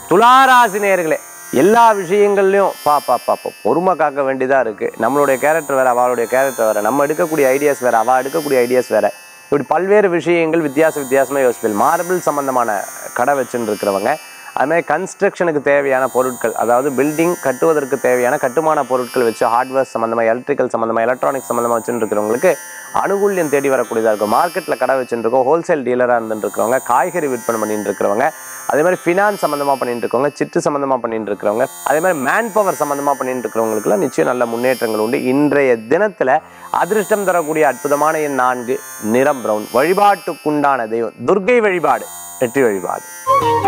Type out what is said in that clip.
துளாராசி நேயர்களே எல்லா விஷயங்கள்லையும் பா பா பா பா, பொறுமை காக்க வேண்டியதாக இருக்குது நம்மளுடைய கேரக்டர் வேறு அவளுடைய கேரக்டர் வேறு நம்ம எடுக்கக்கூடிய ஐடியாஸ் வேறு அவள் எடுக்கக்கூடிய ஐடியாஸ் வேறு இப்படி பல்வேறு விஷயங்கள் வித்தியாச வித்தியாசமாக யோசிப்பீர்கள் மார்பிள் சம்மந்தமான கடை வச்சுன்னு இருக்கிறவங்க அதுமாதிரி கன்ஸ்ட்ரக்ஷனுக்கு தேவையான பொருட்கள் அதாவது பில்டிங் கட்டுவதற்கு தேவையான கட்டுமான பொருட்கள் வச்சு ஹார்ட்வேர் சம்மந்தமாக எலக்ட்ரிக்கல் சம்மந்தமாக எலக்ட்ரானிக்ஸ் சம்மந்தமாக வச்சுட்டு இருக்கிறவங்களுக்கு அனுகூல்யம் தேடி வரக்கூடியதாக இருக்கும் மார்க்கெட்டில் கடை வச்சுட்டு இருக்கோம் ஹோல்சேல் டீலராக இருந்துட்டு இருக்கிறவங்க காய்கறி விற்பனை பண்ணிட்டு இருக்கிறவங்க அதே மாதிரி ஃபினான்ஸ் சம்மந்தமாக பண்ணிட்டு இருக்கவங்க சிட்டு சம்மந்தமாக பண்ணிட்டு இருக்கிறவங்க அதே மாதிரி மேன் பவர் சம்மந்தமாக பண்ணிட்டு இருக்கிறவங்களுக்குலாம் நிச்சயம் நல்ல முன்னேற்றங்கள் உண்டு இன்றைய தினத்தில் அதிர்ஷ்டம் தரக்கூடிய அற்புதமான எண் நான்கு நிறம் பிரவுன் வழிபாட்டுக்குண்டான தெய்வம் துர்க்கை வழிபாடு வெற்றி வழிபாடு